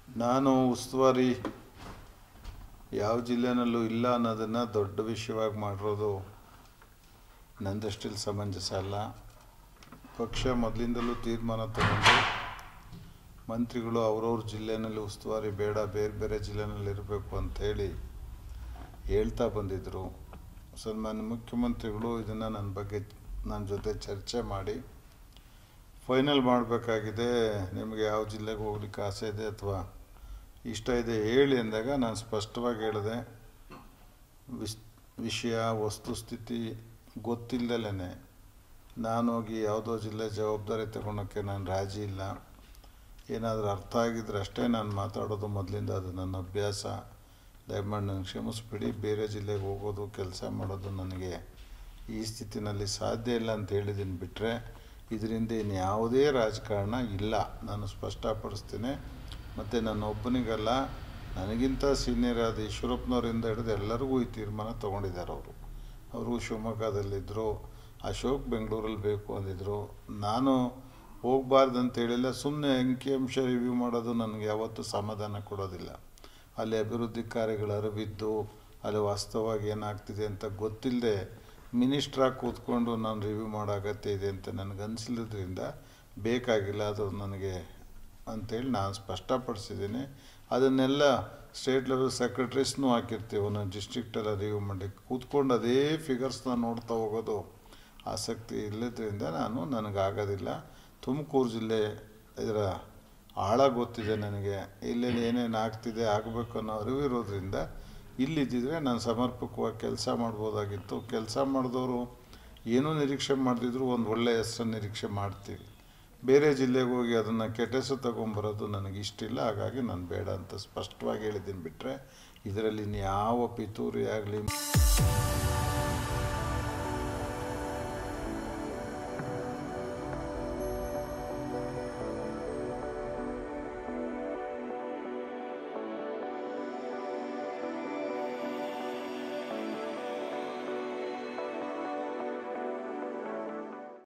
ನಾನು ಉಸ್ತುವಾರಿ ಯಾವ ಜಿಲ್ಲೆನಲ್ಲೂ ಇಲ್ಲ ಅನ್ನೋದನ್ನು ದೊಡ್ಡ ವಿಷಯವಾಗಿ ಮಾಡಿರೋದು ನಂದಷ್ಟಿಲ್ಲಿ ಸಮಂಜಸ ಅಲ್ಲ ಪಕ್ಷ ಮೊದಲಿಂದಲೂ ತೀರ್ಮಾನ ತಗೊಂಡು ಮಂತ್ರಿಗಳು ಅವ್ರವ್ರ ಜಿಲ್ಲೆನಲ್ಲಿ ಉಸ್ತುವಾರಿ ಬೇಡ ಬೇರೆ ಬೇರೆ ಜಿಲ್ಲೆನಲ್ಲಿ ಇರಬೇಕು ಅಂಥೇಳಿ ಹೇಳ್ತಾ ಬಂದಿದ್ದರು ಸನ್ಮಾನ್ಯ ಮುಖ್ಯಮಂತ್ರಿಗಳು ಇದನ್ನು ನನ್ನ ಬಗ್ಗೆ ನನ್ನ ಜೊತೆ ಚರ್ಚೆ ಮಾಡಿ ಫೈನಲ್ ಮಾಡಬೇಕಾಗಿದೆ ನಿಮಗೆ ಯಾವ ಜಿಲ್ಲೆಗೆ ಹೋಗ್ಲಿಕ್ಕೆ ಆಸೆ ಇದೆ ಅಥವಾ ಇಷ್ಟ ಇದೆ ಹೇಳಿ ಅಂದಾಗ ನಾನು ಸ್ಪಷ್ಟವಾಗಿ ಹೇಳಿದೆ ವಿಸ್ ವಿಷಯ ವಸ್ತುಸ್ಥಿತಿ ಗೊತ್ತಿಲ್ಲದಲೇ ನಾನು ಹೋಗಿ ಯಾವುದೋ ಜಿಲ್ಲೆ ಜವಾಬ್ದಾರಿ ತಗೊಳಕ್ಕೆ ನಾನು ರಾಜಿ ಇಲ್ಲ ಏನಾದರೂ ಅರ್ಥ ಆಗಿದ್ರೆ ಅಷ್ಟೇ ನಾನು ಮಾತಾಡೋದು ಮೊದಲಿಂದ ಅದು ನನ್ನ ಅಭ್ಯಾಸ ದಯಮಾಡಿ ನನಗೆ ಕ್ಷಮಿಸ್ಬಿಡಿ ಬೇರೆ ಜಿಲ್ಲೆಗೆ ಹೋಗೋದು ಕೆಲಸ ಮಾಡೋದು ನನಗೆ ಈ ಸ್ಥಿತಿನಲ್ಲಿ ಸಾಧ್ಯ ಇಲ್ಲ ಅಂತ ಹೇಳಿದ್ದೀನಿ ಬಿಟ್ಟರೆ ಇದರಿಂದ ಇನ್ಯಾವುದೇ ರಾಜಕಾರಣ ಇಲ್ಲ ನಾನು ಸ್ಪಷ್ಟಪಡಿಸ್ತೀನಿ ಮತ್ತು ನನ್ನ ಒಬ್ಬನಿಗಲ್ಲ ನನಗಿಂತ ಸೀನಿಯರ್ ಆದ ಈಶ್ವರಪ್ಪನವರಿಂದ ಹಿಡಿದು ಎಲ್ಲರಿಗೂ ಈ ತೀರ್ಮಾನ ತೊಗೊಂಡಿದ್ದಾರೆ ಅವರು ಅವರು ಶಿವಮೊಗ್ಗದಲ್ಲಿದ್ದರು ಅಶೋಕ್ ಬೆಂಗಳೂರಲ್ಲಿ ಬೇಕು ಅಂದಿದ್ರು ನಾನು ಹೋಗಬಾರ್ದು ಅಂತ ಹೇಳಿಲ್ಲ ಸುಮ್ಮನೆ ಅಂಕಿಅಂಶ ರಿವ್ಯೂ ಮಾಡೋದು ನನಗೆ ಯಾವತ್ತೂ ಸಮಾಧಾನ ಕೊಡೋದಿಲ್ಲ ಅಲ್ಲಿ ಅಭಿವೃದ್ಧಿ ಕಾರ್ಯಗಳ ಅರಿವಿದ್ದು ಅಲ್ಲಿ ವಾಸ್ತವವಾಗಿ ಏನಾಗ್ತಿದೆ ಅಂತ ಗೊತ್ತಿಲ್ಲದೆ ಮಿನಿಸ್ಟ್ರಾಗಿ ಕೂತ್ಕೊಂಡು ನಾನು ರಿವ್ಯೂ ಮಾಡೋ ಅಗತ್ಯ ಇದೆ ಅಂತ ನನಗೆ ಅನಿಸಿಲ್ಲದ್ರಿಂದ ಬೇಕಾಗಿಲ್ಲ ಅದು ನನಗೆ ಅಂಥೇಳಿ ನಾನು ಸ್ಪಷ್ಟಪಡಿಸಿದ್ದೀನಿ ಅದನ್ನೆಲ್ಲ ಸ್ಟೇಟ್ ಲೆವೆಲ್ ಸೆಕ್ರೆಟ್ರೀಸ್ನೂ ಹಾಕಿರ್ತೀವಿ ಒಂದೊಂದು ಡಿಸ್ಟ್ರಿಕ್ಟೆಲ್ಲ ರಿವ್ಯೂ ಮಾಡಿ ಕೂತ್ಕೊಂಡು ಅದೇ ಫಿಗರ್ಸ್ನ ನೋಡ್ತಾ ಹೋಗೋದು ಆಸಕ್ತಿ ಇಲ್ಲದ್ರಿಂದ ನಾನು ನನಗಾಗೋದಿಲ್ಲ ತುಮಕೂರು ಜಿಲ್ಲೆ ಇದರ ಆಳ ಗೊತ್ತಿದೆ ನನಗೆ ಇಲ್ಲೇನು ಏನೇನು ಆಗ್ತಿದೆ ಆಗಬೇಕು ಅನ್ನೋ ಅರಿವು ಇರೋದ್ರಿಂದ ಇಲ್ಲಿದ್ದಿದ್ರೆ ನಾನು ಸಮರ್ಪಕವಾಗಿ ಕೆಲಸ ಮಾಡ್ಬೋದಾಗಿತ್ತು ಕೆಲಸ ಮಾಡಿದವರು ಏನೂ ನಿರೀಕ್ಷೆ ಮಾಡ್ತಿದ್ರು ಒಂದು ಒಳ್ಳೆಯ ಹೆಸರನ್ನು ನಿರೀಕ್ಷೆ ಮಾಡ್ತೀವಿ ಬೇರೆ ಜಿಲ್ಲೆಗೆ ಹೋಗಿ ಅದನ್ನು ಕೆಟ್ಟ ಹೆಸರು ತೊಗೊಂಬರೋದು ನನಗೆ ಇಷ್ಟಿಲ್ಲ ಹಾಗಾಗಿ ನಾನು ಬೇಡ ಅಂತ ಸ್ಪಷ್ಟವಾಗಿ ಹೇಳಿದ್ದೀನಿ ಬಿಟ್ಟರೆ ಇದರಲ್ಲಿ ಇನ್ಯಾವ ಪಿತೂರಿ ಆಗಲಿ